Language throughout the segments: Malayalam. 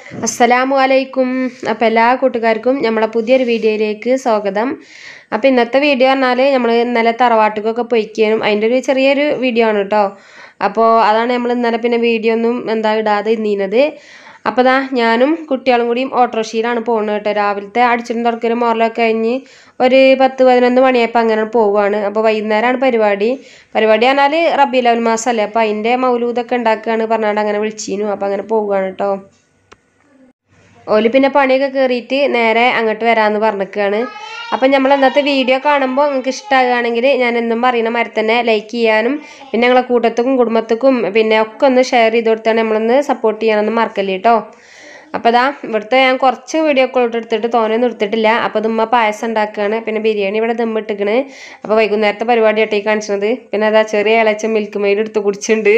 അസ്സലാമു അലൈക്കും അപ്പോൾ എല്ലാ കൂട്ടുകാർക്കും നമ്മളെ പുതിയൊരു വീഡിയോയിലേക്ക് സ്വാഗതം അപ്പോൾ ഇന്നത്തെ വീഡിയോ പറഞ്ഞാൽ നമ്മൾ ഇന്നലെ തറവാട്ടിക്കൊക്കെ പൊയ്ക്കാനും അതിൻ്റെ ഒരു ചെറിയൊരു വീഡിയോ ആണ് കേട്ടോ അപ്പോൾ അതാണ് നമ്മൾ ഇന്നലെ പിന്നെ വീഡിയോ ഒന്നും എന്താ ഇടാതെ ഇരുന്നത് അപ്പോൾ ദാ ഞാനും കുട്ടികളും കൂടിയും ഓട്ടോറിക്ഷയിലാണ് പോകുന്നത് കേട്ടോ രാവിലത്തെ അടിച്ചിട്ടും തുറക്കലും മോറലൊക്കെ കഴിഞ്ഞ് ഒരു പത്ത് പതിനൊന്ന് മണിയായപ്പോൾ അങ്ങനെ പോവുകയാണ് അപ്പോൾ വൈകുന്നേരമാണ് പരിപാടി പരിപാടി പറഞ്ഞാൽ റബി ലവൽ മാസമല്ലേ അപ്പോൾ അതിൻ്റെ മൗലൂദൊക്കെ ഉണ്ടാക്കുകയാണ് പറഞ്ഞാണ്ട് അങ്ങനെ വിളിച്ചിരുന്നു അപ്പോൾ അങ്ങനെ പോവുകയാണ് കേട്ടോ ഓല് പിന്നെ പണിയൊക്കെ കയറിയിട്ട് നേരെ അങ്ങോട്ട് വരാമെന്ന് പറഞ്ഞിരിക്കുകയാണ് അപ്പം നമ്മൾ ഇന്നത്തെ വീഡിയോ കാണുമ്പോൾ നിങ്ങൾക്ക് ഇഷ്ടമാകുകയാണെങ്കിൽ ഞാൻ എന്നും പറയുന്ന മാതിരി തന്നെ ലൈക്ക് ചെയ്യാനും പിന്നെ ഞങ്ങളെ കൂട്ടത്തുക്കും കുടുംബത്തുക്കും പിന്നെ ഒക്കെ ഒന്ന് ഷെയർ ചെയ്ത് കൊടുത്താണ് നമ്മളൊന്ന് സപ്പോർട്ട് ചെയ്യാനൊന്നും മറക്കല്ലേ കേട്ടോ അപ്പോൾ ദാ ഇവിടുത്തെ ഞാൻ കുറച്ച് വീഡിയോ ഒക്കെ എടുത്തിട്ട് തോനെയൊന്നും എടുത്തിട്ടില്ല അപ്പോൾ ഇതുമ്മ പായസം ഉണ്ടാക്കുകയാണ് പിന്നെ ബിരിയാണി ഇവിടെ ദമ്മിട്ടിക്കണ് അപ്പോൾ വൈകുന്നേരത്തെ പരിപാടി ആയിട്ടേ കാണിച്ചത് പിന്നെ അതാ ചെറിയ ഇളച്ച മിൽക്ക് മെയ്ഡ് എടുത്ത് കുടിച്ചിട്ടുണ്ട്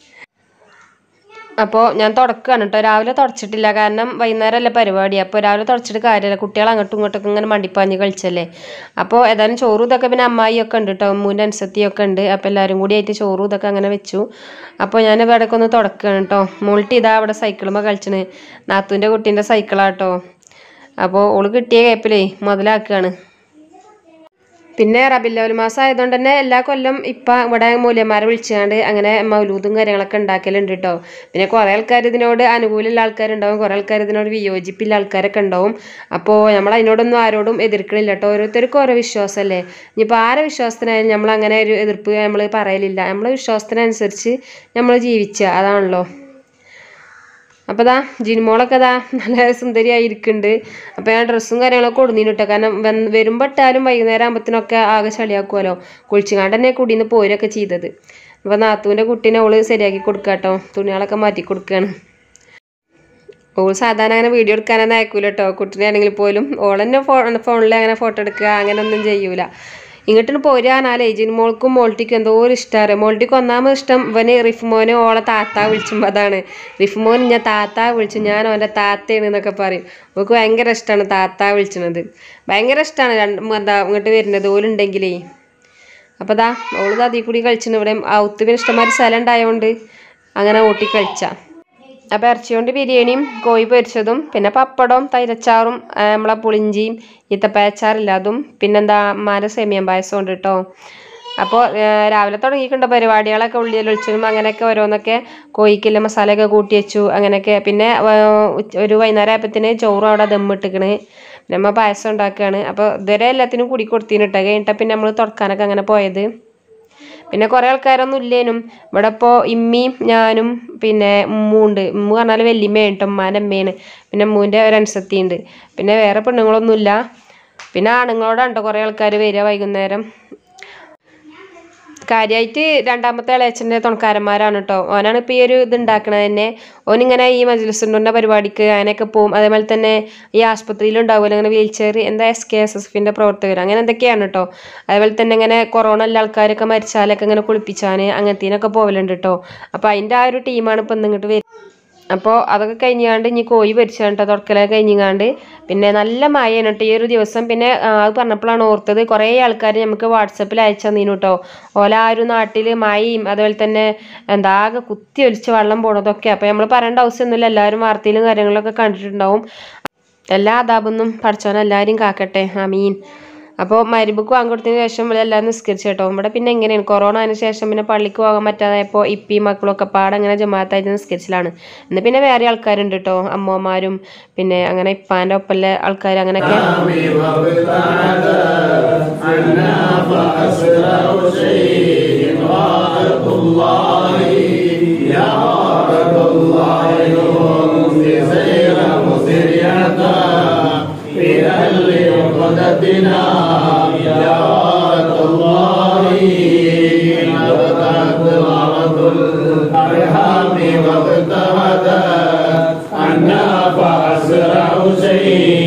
അപ്പോൾ ഞാൻ തുടക്കുകയാണ് കേട്ടോ രാവിലെ തുടച്ചിട്ടില്ല കാരണം വൈകുന്നേരമല്ലേ പരിപാടി അപ്പോൾ രാവിലെ തുടച്ചിട്ട് കാര്യമില്ല കുട്ടികൾ അങ്ങോട്ടും ഇങ്ങോട്ടൊക്കെ ഇങ്ങനെ മണ്ടിപ്പാഞ്ഞ് കളിച്ചല്ലേ അപ്പോൾ ഏതായാലും ചോറും ഇതൊക്കെ പിന്നെ അമ്മായി ഒക്കെ ഉണ്ട് കേട്ടോ അമ്മൂൻ്റെ അനുസത്തിയൊക്കെ ഉണ്ട് അപ്പോൾ എല്ലാവരും കൂടി ആയിട്ട് ചോറും ഇതൊക്കെ അങ്ങനെ വെച്ചു അപ്പോൾ ഞാൻ ഇവിടെയൊക്കെ ഒന്ന് തുടക്കുകയാണ് കേട്ടോ മോൾട്ടി ഇതാ അവിടെ സൈക്കിളുമ്പോൾ കളിച്ചണ് നാത്തൂൻ്റെ കുട്ടീൻ്റെ സൈക്കിളാട്ടോ അപ്പോൾ ഓള് കിട്ടിയ കേപ്പിലേ മുതലാക്കുകയാണ് പിന്നെ റബില്ലവൽ മാസം ആയതുകൊണ്ട് തന്നെ എല്ലാ കൊല്ലം ഇപ്പം ഇവിടെ മൂല്യന്മാരെ വിളിച്ചുകൊണ്ട് അങ്ങനെ മൗലൂദും കാര്യങ്ങളൊക്കെ ഉണ്ടാക്കലുണ്ട് കേട്ടോ പിന്നെ കുറേ ആൾക്കാർ ഇതിനോട് അനുകൂലമുള്ള ആൾക്കാരുണ്ടാവും കുറേ ആൾക്കാർ ഇതിനോട് വിയോജിപ്പില്ല ആൾക്കാരൊക്കെ ഉണ്ടാവും അപ്പോൾ നമ്മൾ അതിനോടൊന്നും ആരോടും എതിർക്കണില്ല കേട്ടോ ഓരോരുത്തർക്കും ഓരോ വിശ്വാസമല്ലേ ഇനിയിപ്പോൾ ആരെ വിശ്വാസത്തിനായാലും നമ്മൾ അങ്ങനെ ഒരു എതിർപ്പ് നമ്മൾ പറയലില്ല നമ്മളെ വിശ്വാസത്തിനനുസരിച്ച് നമ്മൾ ജീവിച്ച അതാണല്ലോ അപ്പോൾ ദാ ജിനിമോളൊക്കെ ദാ നല്ല സുന്ദരിയായിരിക്കുന്നുണ്ട് അപ്പോൾ ഞാൻ ഡ്രസ്സും കാര്യങ്ങളൊക്കെ കൊടുന്നിന് കേട്ടോ കാരണം വന്ന് വരുമ്പോൾ ഇട്ടാലും വൈകുന്നേരം ആകുമ്പത്തിനൊക്കെ ആകെ ചളിയാക്കുമല്ലോ കുളിച്ചുകാണ്ട് തന്നെ കുടിന്ന് പോരൊക്കെ ചെയ്തത് അപ്പോൾ നാത്തൂൻ്റെ കുട്ടീനെ അവള് ശരിയാക്കി കൊടുക്കുക കേട്ടോ തുണികളൊക്കെ മാറ്റി കൊടുക്കുകയാണ് ഓൾ സാധാരണ അങ്ങനെ വീഡിയോ എടുക്കാനൊന്നും അയക്കൂല കേട്ടോ കുട്ടീനെ ആണെങ്കിൽ പോലും ഓളെന്നെ ഫോ ഫോണിൽ അങ്ങനെ ഫോട്ടോ എടുക്കുക അങ്ങനെയൊന്നും ചെയ്യൂല ഇങ്ങോട്ട് പോരാനാലേ ജിൻമോൾക്കും മോൾട്ടിക്കും എന്തോ ഒരു ഇഷ്ടമാണ് മോൾട്ടിക്ക് ഒന്നാമത് ഇഷ്ടം ഇവന് റിഫ്മോനെ ഓളെ താത്ത വിളിച്ചുമ്പോൾ അതാണ് റിഫ്മോൻ ഞാൻ താത്ത വിളിച്ചു ഞാൻ അവൻ്റെ താത്തയാണ് എന്നൊക്കെ പറയും നമുക്ക് ഭയങ്കര ഇഷ്ടമാണ് താത്ത വിളിച്ചത് ഭയങ്കര ഇഷ്ടമാണ് രണ്ട് എന്താ ഇങ്ങോട്ട് വരുന്നത് ഓലുണ്ടെങ്കിലേ അപ്പോൾ ദാ ഓള് അതിൽ കൂടി കളിച്ചിന് ഇവിടെ ഔത്തുവിന് ഇഷ്ടംമാതിരി സ്ഥലം ഉണ്ടായതുകൊണ്ട് അങ്ങനെ ഓട്ടി കളിച്ച അപ്പോൾ ഇറച്ചി കൊണ്ട് ബിരിയാണിയും കോഴി പൊരിച്ചതും പിന്നെ പപ്പടവും തൈരച്ചാറും ആ, നമ്മളെ പുളിഞ്ചിയും ഈത്തപ്പയച്ചാറില്ല അതും പിന്നെന്താ അമ്മാരെ സെമിയം പായസം ഉണ്ട് കേട്ടോ അപ്പോൾ രാവിലെ തുടങ്ങിയിട്ടുണ്ട് പരിപാടികളൊക്കെ ഉള്ളിയൊലിച്ചും അങ്ങനെയൊക്കെ ഓരോന്നൊക്കെ കോഴിക്കുള്ള മസാലയൊക്കെ കൂട്ടി വെച്ചു അങ്ങനെയൊക്കെ പിന്നെ ആ, ഉച്ച- ഒരു വൈകുന്നേരം ആയപ്പത്തിന് ചോറും അവിടെ ദമ്മിട്ടിക്കണ് പിന്നെ അമ്മ പായസം ഉണ്ടാക്കുകയാണ് അപ്പോൾ ഇതുവരെ എല്ലാത്തിനും കൂടി കൊടുത്തിന് കേട്ടോ കഴിഞ്ഞിട്ട് പിന്നെ നമ്മൾ തുടക്കാനൊക്കെ അങ്ങനെ പോയത് പിന്നെ കുറേ ആൾക്കാരൊന്നും ഇല്ലേനും ഇവിടെ ഇപ്പോൾ ഇമ്മയും ഞാനും പിന്നെ ഉമ്മുണ്ട് ഉമ്മ പറഞ്ഞാൽ വല്യമ്മയാണ് കേട്ടോ ഉമ്മാൻ്റെ അമ്മയാണ് പിന്നെ ഉമ്മൂൻ്റെ ഒരു അനുസത്തിയുണ്ട് പിന്നെ വേറെ പെണ്ണുങ്ങളൊന്നുമില്ല പിന്നെ ആണുങ്ങളോടാണ് കേട്ടോ കുറേ ആൾക്കാർ വരിക വൈകുന്നേരം കാര്യമായിട്ട് രണ്ടാമത്തെ ഇളയച്ചൻ്റെ തുണക്കാരന്മാരാണ് കേട്ടോ ഓനാണ് ഇപ്പോൾ ഈ ഒരു ഇത് ഉണ്ടാക്കണത് തന്നെ ഓനിങ്ങനെ ഈ മജ്ലിസുണ്ടൻ്റെ പരിപാടിക്ക് അങ്ങനെയൊക്കെ പോകും അതേപോലെ തന്നെ ഈ ആശുപത്രിയിൽ ഉണ്ടാവുമല്ലോ ഇങ്ങനെ വീൽ ചെയർ എന്താ എസ് കെ എസ് എസ് എഫിൻ്റെ പ്രവർത്തകർ അങ്ങനെ എന്തൊക്കെയാണ് കേട്ടോ അതേപോലെ തന്നെ ഇങ്ങനെ കൊറോണ ഉള്ള ആൾക്കാരൊക്കെ മരിച്ചാലൊക്കെ ഇങ്ങനെ കുളിപ്പിച്ചാൻ അങ്ങനത്തേനൊക്കെ പോവലുണ്ട് കേട്ടോ അപ്പോൾ അതിൻ്റെ ആ ഒരു ടീമാണ് ഇപ്പം ഇങ്ങോട്ട് വരുന്നത് അപ്പോൾ അതൊക്കെ കഴിഞ്ഞാണ്ട് ഇനി കോഴി പൊരിച്ചാണ്ട് തുടക്കലൊക്കെ കഴിഞ്ഞാണ്ട് പിന്നെ നല്ല മഴയാണ് കേട്ടോ ഈ ഒരു ദിവസം പിന്നെ ആ, അത് പറഞ്ഞപ്പോഴാണ് ഓർത്തത് കുറേ ആൾക്കാർ നമുക്ക് വാട്സപ്പിൽ അയച്ചു തന്നീനു കേട്ടോ ഓല ആ ഒരു നാട്ടിൽ മഴയും അതുപോലെ തന്നെ എന്താ ആകെ കുത്തി ഒലിച്ച് വെള്ളം പോണതൊക്കെ അപ്പോൾ നമ്മൾ പറയേണ്ട ആവശ്യമൊന്നുമില്ല എല്ലാവരും വാർത്തയിലും കാര്യങ്ങളൊക്കെ കണ്ടിട്ടുണ്ടാവും എല്ലാ അതാപൊന്നും പഠിച്ചവൻ എല്ലാവരും കാക്കട്ടെ ആമീൻ അപ്പോൾ മരുബുക്ക് വാങ്ങിക്കൊടുത്തതിന് ശേഷം ഇവിടെ എല്ലാവരും നിസ്കരിച്ചു കേട്ടോ ഇവിടെ പിന്നെ എങ്ങനെയാണ് കൊറോണ അതിന് ശേഷം പിന്നെ പള്ളിക്ക് പോകാൻ പറ്റാതായപ്പോൾ ഇപ്പിയും മക്കളും ഒക്കെ പാടെ അങ്ങനെ ജമാഅത്തായിട്ട് നിസ്കരിച്ചിലാണ് ഇന്ന് പിന്നെ വേറെ ആൾക്കാരുണ്ട് കേട്ടോ അമ്മമാരും പിന്നെ അങ്ങനെ ഇപ്പാൻ്റെ ഒപ്പമുള്ള ആൾക്കാർ അങ്ങനെയൊക്കെ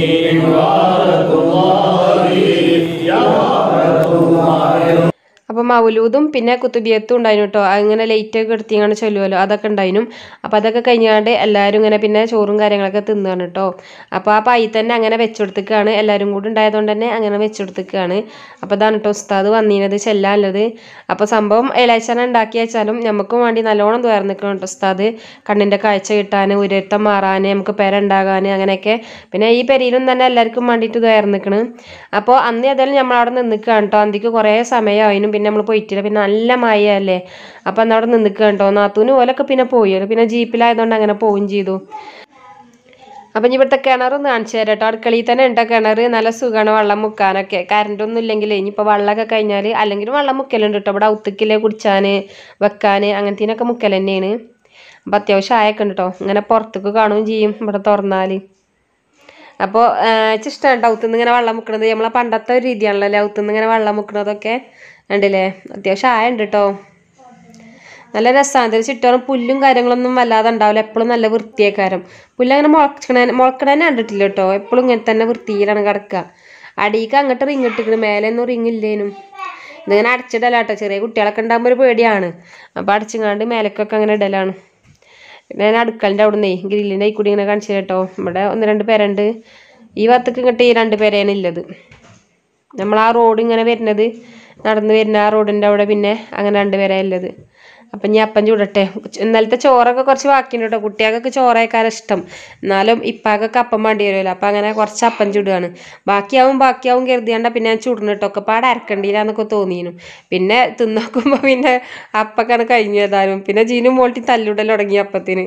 അപ്പോൾ മൗലൂദും പിന്നെ കുത്തുബിയത്തും ഉണ്ടായിരുന്നു കേട്ടോ അങ്ങനെ ലൈറ്റ് ഒക്കെ എടുത്തിങ്ങനെ ചൊല്ലുമല്ലോ അതൊക്കെ ഉണ്ടായിരുന്നു അപ്പോൾ അതൊക്കെ കഴിഞ്ഞാണ്ട് എല്ലാവരും ഇങ്ങനെ പിന്നെ ചോറും കാര്യങ്ങളൊക്കെ തിന്നുകയാണ് കേട്ടോ അപ്പോൾ ആ പൈ തന്നെ അങ്ങനെ വെച്ചുകൊടുത്തേക്കാണ് എല്ലാവരും കൂടി ഉണ്ടായതുകൊണ്ട് തന്നെ അങ്ങനെ വെച്ചുകൊടുത്തേക്കാണ് അപ്പോൾ ഇതാണ് കേട്ടോ ഉസ്താദ് വന്നിരുന്നത് ചെല്ലാനുള്ളത് അപ്പോൾ സംഭവം ഇളയച്ചന ഉണ്ടാക്കി വെച്ചാലും നമുക്കും വേണ്ടി നല്ലോണം തുയർന്നു നിൽക്കണം കേട്ടോ ഉസ്താദ് കണ്ണിൻ്റെ കാഴ്ച കിട്ടാൻ ഉയരത്തം മാറാൻ നമുക്ക് പെര ഉണ്ടാകാൻ അങ്ങനെയൊക്കെ പിന്നെ ഈ പെരയിലും തന്നെ എല്ലാവർക്കും വേണ്ടിയിട്ട് തുയർന്നു നിൽക്കണം അപ്പോൾ അന്ന് ഏതായാലും നമ്മൾ അവിടെ നിന്നിക്കുകയാണ് കേട്ടോ അന്തിക്ക് കുറേ സമയമായിരുന്നു പിന്നെ നമ്മൾ പോയിട്ടില്ല പിന്നെ നല്ല മഴയല്ലേ അപ്പോൾ അന്ന് അവിടെ നിന്നിക്കുകയാണ് കേട്ടോ നാത്തൂന് ഓലൊക്കെ പിന്നെ പോയല്ലോ പിന്നെ ജീപ്പിലായതുകൊണ്ട് അങ്ങനെ പോവുകയും ചെയ്തു അപ്പം ഇനി ഇവിടുത്തെ കിണറൊന്ന് കാണിച്ചു തരാം കേട്ടോ അടുക്കളയിൽ തന്നെ ഉണ്ടോ കിണർ നല്ല സുഖമാണ് വെള്ളം മുക്കാനൊക്കെ കറണ്ടൊന്നും ഇല്ലെങ്കിൽ ഇനിയിപ്പോൾ വെള്ളമൊക്കെ കഴിഞ്ഞാൽ അല്ലെങ്കിൽ വെള്ളം മുക്കലുണ്ട് കേട്ടോ ഇവിടെ ഔത്തുക്കിലെ കുടിച്ചാൻ വെക്കാൻ അങ്ങനത്തേനൊക്കെ മുക്കൽ തന്നെയാണ് അപ്പം അത്യാവശ്യം ആയൊക്കെ ഉണ്ട് കേട്ടോ ഇങ്ങനെ പുറത്തേക്ക് കാണുകയും ചെയ്യും ഇവിടെ തുറന്നാൽ അപ്പോൾ ഇഷ്ടമാണ് കേട്ടോ ഔത്തുനിന്ന് ഇങ്ങനെ വെള്ളം മുക്കണത് നമ്മളെ പണ്ടത്തെ ഒരു രീതിയാണല്ലോ അല്ലേ ഔത്തുനിന്ന് ഇങ്ങനെ വെള്ളം മുക്കണതൊക്കെ ഉണ്ടല്ലേ അത്യാവശ്യം ആയുണ്ട് കേട്ടോ നല്ല രസമാണ് ഇതിൽ ചുറ്റോറും പുല്ലും കാര്യങ്ങളൊന്നും വല്ലാതെ ഉണ്ടാവില്ല എപ്പോഴും നല്ല വൃത്തിയേക്കാരം പുല്ലങ്ങനെ മുളക്കണ മുളക്കണന്നെ കണ്ടിട്ടില്ല കേട്ടോ എപ്പോഴും ഇങ്ങനെ തന്നെ വൃത്തിയിലാണ് കിടക്കുക അടിക്ക് അങ്ങോട്ട് റിങ് ഇട്ടിക്കണ് മേലെ ഒന്നും റിങ് ഇല്ലേനും ഇതിങ്ങനെ അടച്ചിടല കേട്ടോ ചെറിയ കുട്ടികളൊക്കെ ഉണ്ടാകുമ്പോൾ ഒരു പേടിയാണ് അപ്പോൾ അടച്ചിങ്ങാണ്ട് മേലക്കൊക്കെ അങ്ങനെ ഇടലാണ് പിന്നെ ഞാൻ അടുക്കളൻ്റെ അവിടെ നിന്നേ ഗ്രില്ലിൻ്റെ കൂടി ഇങ്ങനെ കാണിച്ചു കേട്ടോ ഇവിടെ ഒന്ന് രണ്ട് പേരുണ്ട് ഈ ഭാഗത്തേക്ക് ഇങ്ങോട്ട് ഈ രണ്ട് പേരാണ് ഉള്ളത് നമ്മൾ ആ റോഡ് ഇങ്ങനെ വരുന്നത് നടന്ന് വരുന്ന ആ റോഡിൻ്റെ അവിടെ പിന്നെ അങ്ങനെ രണ്ട് പേരാ ഉള്ളത് അപ്പം ഞാൻ അപ്പം ചൂടട്ടെ ഇന്നലത്തെ ചോറൊക്കെ കുറച്ച് ബാക്കിയുണ്ട് കേട്ടോ കുട്ടികൾക്കൊക്കെ ചോറേക്കാരം ഇഷ്ടം എന്നാലും ഇപ്പാക്കൊക്കെ അപ്പം വേണ്ടി വരുമല്ലോ അപ്പം അങ്ങനെ കുറച്ച് അപ്പം ചുടുകയാണ് ബാക്കിയാവും ബാക്കിയാവും കരുതിയാണ്ട പിന്നെ ഞാൻ ചുടുന്നു കേട്ടോ ഒക്കെ പാടെ അരക്കണ്ടിയില്ലാന്നൊക്കെ തോന്നിയിരുന്നു പിന്നെ തിന്നോക്കുമ്പോൾ പിന്നെ അപ്പൊക്കെയാണ് കഴിഞ്ഞു ഏതായാലും പിന്നെ ജീനും മോൾട്ടി തല്ലുടൽ തുടങ്ങി അപ്പത്തിന്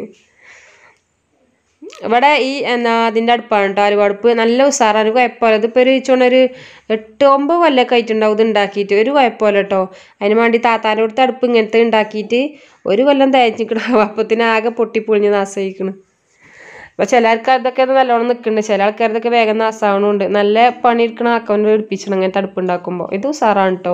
ഇവിടെ ഈ എന്നാ അതിൻ്റെ അടുപ്പാണ് കേട്ടോ അലുവടുപ്പ് നല്ല ഉസാറാണ് ഒരു കുഴപ്പമില്ല ഇതിപ്പോൾ ഒരു ചോണ ഒരു എട്ട് ഒമ്പത് കൊല്ലമൊക്കെ ആയിട്ടുണ്ടാവും ഇത് ഉണ്ടാക്കിയിട്ട് ഒരു കുഴപ്പമില്ല കേട്ടോ അതിന് വേണ്ടി താത്താൻ്റെ അടുത്ത് അടുപ്പ് ഇങ്ങനത്തെ ഉണ്ടാക്കിയിട്ട് ഒരു കൊല്ലം തേച്ചിക്കണം അപ്പത്തിന് ആകെ പൊട്ടിപ്പൊളിഞ്ഞ് നാശമായിക്കണ് അപ്പോൾ ചില ആൾക്കാരതൊക്കെ അത് നല്ലോണം നിൽക്കുന്നുണ്ട് ചില ആൾക്കാരതൊക്കെ വേഗം നാശമാവണമുണ്ട് നല്ല പണിയെടുക്കണ ആക്കവൻ്റെ എടുപ്പിച്ചണം ഇങ്ങനത്തെ അടുപ്പ് ഉണ്ടാക്കുമ്പോൾ ഇത് ഉസാറാണ് കേട്ടോ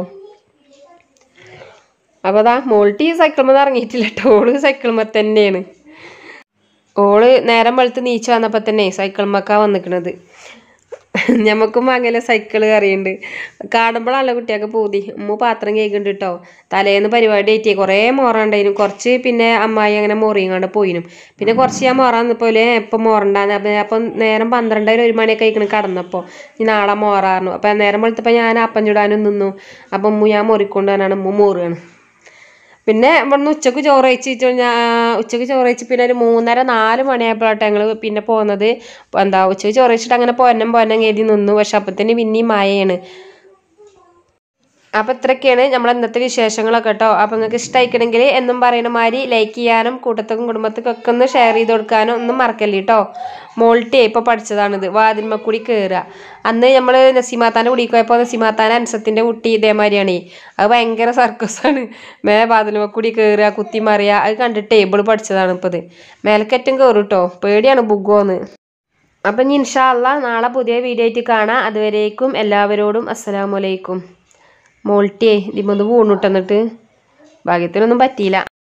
അപ്പോൾ അതാ മോൾട്ടി സൈക്കിൾമന്ന് ഇറങ്ങിയിട്ടില്ല കേട്ടോ ഓള് സൈക്കിൾമ തന്നെയാണ് ഓള് നേരം വെളുത്ത് നീച്ച് വന്നപ്പോൾ തന്നെ സൈക്കിൾ മക്കാ വന്നിക്കണത് ഞമ്മക്കും അങ്ങനെ സൈക്കിള് കറിയുണ്ട് കാണുമ്പോഴാണല്ലോ കുട്ടിയൊക്കെ പൂതി ഉമ്മ പാത്രം കേൾക്കുന്നുണ്ട് കേട്ടോ തലേന്ന് പരിപാടി ആയിട്ടേ കുറേ മോറുണ്ടായിരുന്നു കുറച്ച് പിന്നെ അമ്മായി അങ്ങനെ മോറിയും പോയിനും പിന്നെ കുറച്ച് ഞാൻ മോറാൻ പോലെ ഇപ്പം മോറണ്ടാന്ന് അപ്പം അപ്പം നേരം പന്ത്രണ്ടര ഒരു മണിയൊക്കെ കഴിക്കണം കടന്നപ്പോൾ ഈ നാളെ മോറാറുന്നു അപ്പം നേരം വെളുത്തപ്പോൾ ഞാൻ അപ്പം ചുടാനും നിന്നു അപ്പം ഉമ്മ ഞാൻ മോറിക്കൊണ്ട് വരാനാണ് ഉമ്മ മോറുകയാണ് പിന്നെ ഇവിടുന്ന് ഉച്ചക്ക് ചോറ് കഴിച്ചിട്ട് ഞാൻ ഉച്ചക്ക് ചോറ് കഴിച്ച് പിന്നെ ഒരു മൂന്നര നാല് മണിയായപ്പോഴാട്ടെ ഞങ്ങൾ പിന്നെ പോകുന്നത് എന്താ ഉച്ചക്ക് ചോറ് കഴിച്ചിട്ട് അങ്ങനെ പോരണം പോരണം കരുതി നിന്നു പക്ഷെ അപ്പത്തിന് പിന്നെയും മഴയാണ് അപ്പോൾ ഇത്രയൊക്കെയാണ് നമ്മൾ ഇന്നത്തെ വിശേഷങ്ങളൊക്കെ കേട്ടോ അപ്പോൾ നിങ്ങൾക്ക് ഇഷ്ടമായിക്കണമെങ്കിൽ എന്നും പറയുന്ന മാതിരി ലൈക്ക് ചെയ്യാനും കൂട്ടത്തും കുടുംബത്തിനും ഒക്കെ ഒന്ന് ഷെയർ ചെയ്ത് കൊടുക്കാനും ഒന്നും മറക്കല്ലേ കേട്ടോ മോൾട്ടി ഇപ്പോൾ പഠിച്ചതാണിത് വാതിന്മ കൂടി കയറുക അന്ന് നമ്മൾ നസീമാത്താൻ്റെ കുടിക്ക് പോയപ്പോൾ നസീമാത്താൻ്റെ അൻസത്തിൻ്റെ കുട്ടി ഇതേമാതിരിയാണ് അത് ഭയങ്കര സർക്കസാണ് മേ വാതിലുമ കൂടി കയറുക കുത്തി മറിയുക അത് കണ്ടിട്ട് ടേബിൾ പഠിച്ചതാണ് ഇപ്പോൾ ഇത് മേലക്കറ്റം കയറും കേട്ടോ പേടിയാണ് ബുഗോന്ന് അപ്പം ഇനി ഇൻഷാ അള്ളാ നാളെ പുതിയ വീഡിയോ ആയിട്ട് കാണാം അതുവരേക്കും എല്ലാവരോടും അസ്സലാമലൈക്കും മോൾട്ടിയേ ഇതിമൊന്ന് വീണുട്ടെന്നിട്ട് ഭാഗ്യത്തിനൊന്നും പറ്റിയില്ല